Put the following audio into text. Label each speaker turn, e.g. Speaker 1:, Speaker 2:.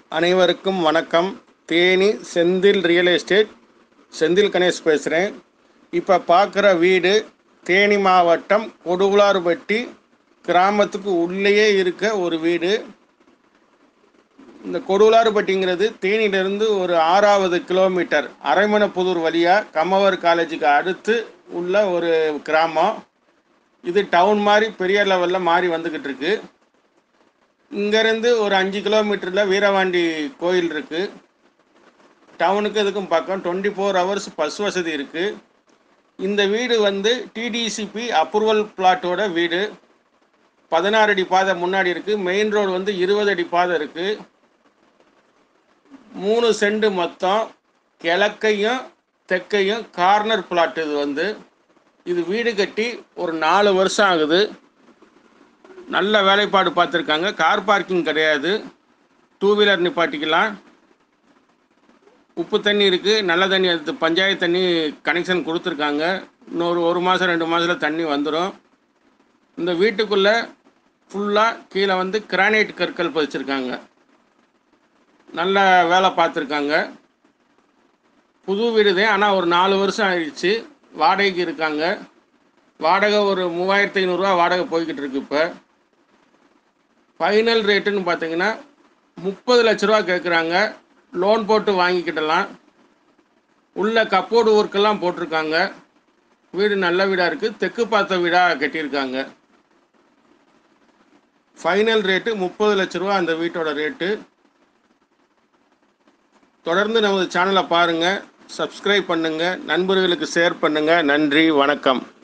Speaker 1: அனைவருக்கும் வணக்கம் Theni Senthil real estate Senthil Ganesh பேசுகிறேன் இப்போ பார்க்குற வீடு தேனி மாவட்டம் கொடுகுலார்பட்டி கிராமத்துக்கு உள்ளேயே இருக்க ஒரு வீடு இந்த கொடுகுலார்பட்டிங்கிறது தேனியிலிருந்து ஒரு ஆறாவது கிலோமீட்டர் அரைமணப்புதூர் வழியாக கம்மவர் காலேஜுக்கு அடுத்து உள்ள ஒரு கிராமம் இது டவுன் மாதிரி பெரிய லெவலில் மாறி வந்துக்கிட்டு இருக்கு இங்கேருந்து ஒரு அஞ்சு கிலோமீட்டரில் வீரவாண்டி கோயில் இருக்குது டவுனுக்கு இதுக்கும் பக்கம் டுவெண்ட்டி ஃபோர் ஹவர்ஸ் பஸ் வசதி இருக்குது இந்த வீடு வந்து டிடிசிபி அப்ரூவல் பிளாட்டோட வீடு பதினாறு அடி பாதை முன்னாடி இருக்குது மெயின் ரோடு வந்து இருபது அடி பாதை இருக்குது மூணு செண்டு மொத்தம் கிழக்கையும் தெற்கையும் கார்னர் பிளாட் இது வந்து இது வீடு கட்டி ஒரு நாலு வருஷம் ஆகுது நல்ல வேலைப்பாடு பார்த்துருக்காங்க கார் பார்க்கிங் கிடையாது டூ வீலர் நிப்பாட்டிக்கலாம் உப்பு தண்ணி இருக்குது நல்ல தண்ணி அது பஞ்சாயத்து தண்ணி கனெக்ஷன் கொடுத்துருக்காங்க இன்னொரு ஒரு மாதம் ரெண்டு மாதத்தில் தண்ணி வந்துடும் இந்த வீட்டுக்குள்ளே ஃபுல்லாக கீழே வந்து கிரானைட் கற்கள் பதிச்சிருக்காங்க நல்ல வேலை பார்த்துருக்காங்க புது வீடு தான் ஆனால் ஒரு நாலு வருஷம் ஆயிடுச்சு வாடகைக்கு இருக்காங்க வாடகை ஒரு மூவாயிரத்தி ஐநூறுரூவா வாடகை போய்கிட்டு இருக்கு இப்போ ஃபைனல் ரேட்டுன்னு பார்த்தீங்கன்னா முப்பது லட்ச ரூபா கேட்குறாங்க லோன் போட்டு வாங்கிக்கிடலாம் உள்ள கப்போர்டு ஒர்க்கெல்லாம் போட்டிருக்காங்க வீடு நல்ல வீடாக இருக்குது தெற்கு பார்த்த வீடாக கட்டியிருக்காங்க ஃபைனல் ரேட்டு முப்பது லட்ச ரூபா அந்த வீட்டோட ரேட்டு தொடர்ந்து நமது சேனலை பாருங்கள் சப்ஸ்கிரைப் பண்ணுங்கள் நண்பர்களுக்கு ஷேர் பண்ணுங்கள் நன்றி வணக்கம்